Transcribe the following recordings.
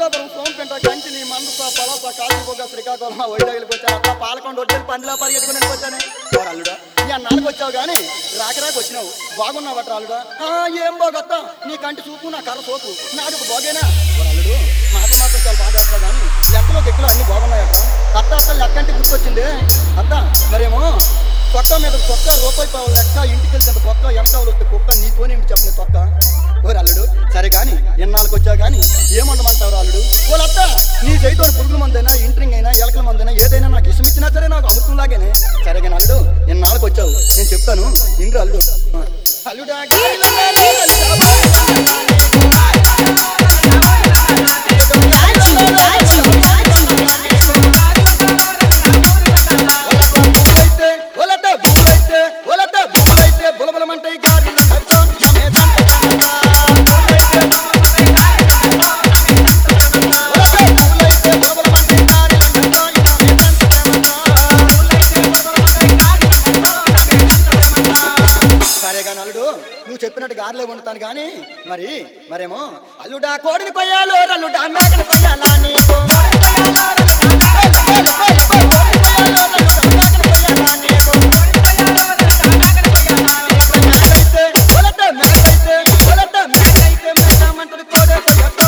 మార్కాపురం సోంపేట కంచిని మందస పలాస కాశీబొగ్గ శ్రీకాకుళం వైజాగ్కి వచ్చాను అట్లా పాలకొండ వచ్చాను పందిలా పరిగెట్టుకుని వచ్చాను ఓ అల్లుడా ఈ అన్నాళ్ళకి వచ్చావు కానీ రాక రాక వచ్చినావు బాగున్నావట అల్లుడా ఆ, ఏం బాగొత్త నీ కంటి చూపు నా కర్ర సోపు నాకు బాగేనా ఓ అల్లుడు మాట మాత్రం చాలా బాగా చేస్తావు కానీ లెక్కలో దిక్కులో అన్ని బాగున్నాయట అత్త అత్త లెక్క అంటే గుర్తొచ్చింది అత్త మరేమో కొత్త మీద కొత్త రూపాయి పావు లెక్క ఇంటికి వెళ్తే బొక్క ఎంటావులు వస్తే కుక్క నీతోనే ఇంటి చెప్పిన తొక్క ఓ అల్లుడు సరే కానీ ఎన్నాళ్ళకి వచ్చా కానీ ఏమండమంటావు అల్లుడు ఓ అత్త నీ చేతితో పురుగుల మందైనా ఇంట్రింగ్ అయినా ఎలకల మందైనా ఏదైనా నాకు ఇష్టం ఇచ్చినా సరే నాకు అమృతంలాగానే సరే కానీ అల్లుడు ఎన్నాళ్ళకి వచ్చావు నేను చెప్తాను ఇంద్రు అల్లుడు అల్లుడా బుబ్బులైతే, ఒలట బుబ్బులైతే, ఒలట బుబ్బులైతే, బులబులమంటాయి గాలిలో నడుచో, నమే దండ దండ. ఒలట బుబ్బులైతే, బులబులమంటాయి గాలిలో నడుచో, నమే దండ దండ. సరే కానీ అల్లుడు నువ్వు చెప్పినట్టు గారిలో వండుతాను కానీ మరి మరేమో అల్లుడా కోడిని కొయ్యాలో అల్లుడా మేకని కొయ్యాలా నీకు మేకైతే, ఒలట మేకైతే, ఒలట మేకైతే, మేకమంటది కోడే కొయ్యొద్దు.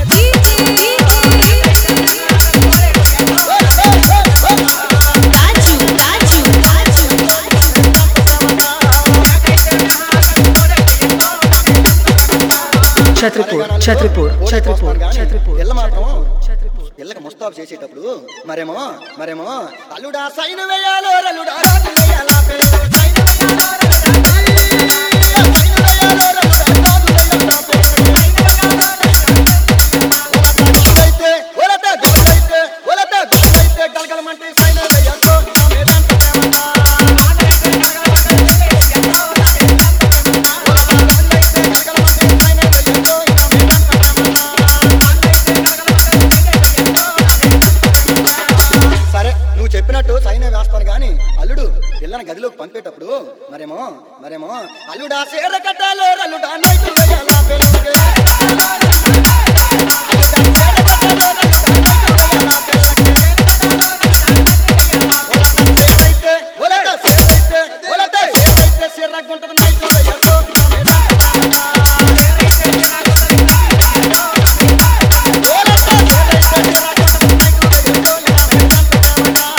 ఛత్రపూర్ ఛత్రపూర్ ఛత్రపూర్ ఛత్రపూర్ పిల్ల మాత్రం ఛత్రపూర్ పిల్లకి ముస్తాబు చేసేటప్పుడు మరేమో మరేమో అల్లుడా సైన్ వేయాలో రల్లుడా రాజు వేయాలా పిల్ల సైన్ వేయాలో రల్లుడా. సైన్ వేయాలో రల్లుడా, రాజు వేయాలా పిల్ల. గొల్లైతే, ఒలట గొల్లైతే, ఒలట గొల్లైతే గలగలమంటే సైన్ వేయొద్దు. నా మీదంట దేవత. ఒలట గొల్లైతే గలగలమంటే సైన్ వేయొద్దు. నా మీదంట సరే నువ్వు చెప్పినట్టు సైన్ వేస్తాను కానీ అల్లుడు పిల్లని గదిలోకి పంపేటప్పుడు మరేమో మరేమో అల్లుడా సేర కట్టాలో అల్లుడా నైట్ వేయాలా పెళ్ళికి? అల్లుడా సేర కట్టాలో అల్లుడా నైట్ వేయాలా పెళ్ళికి? ఒలట సేరైతే, ఒలట సేరైతే, ఒలట సేరైతే సిర్రగుంటది నైట్ వేయొద్దు. నా మీద ఒలట సేరైతే సిర్రగుంటది నైట్ వేయొద్దు. నా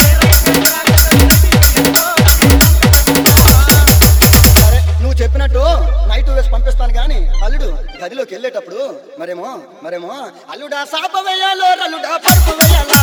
సరే నువ్వు చెప్పినట్టు నైట్ వేసి పంపిస్తాను కానీ అల్లుడు గదిలోకి వెళ్ళేటప్పుడు మరేమో మరేమో అల్లుడా సాప వేయాలో అల్లుడా పరుపు వేయాలా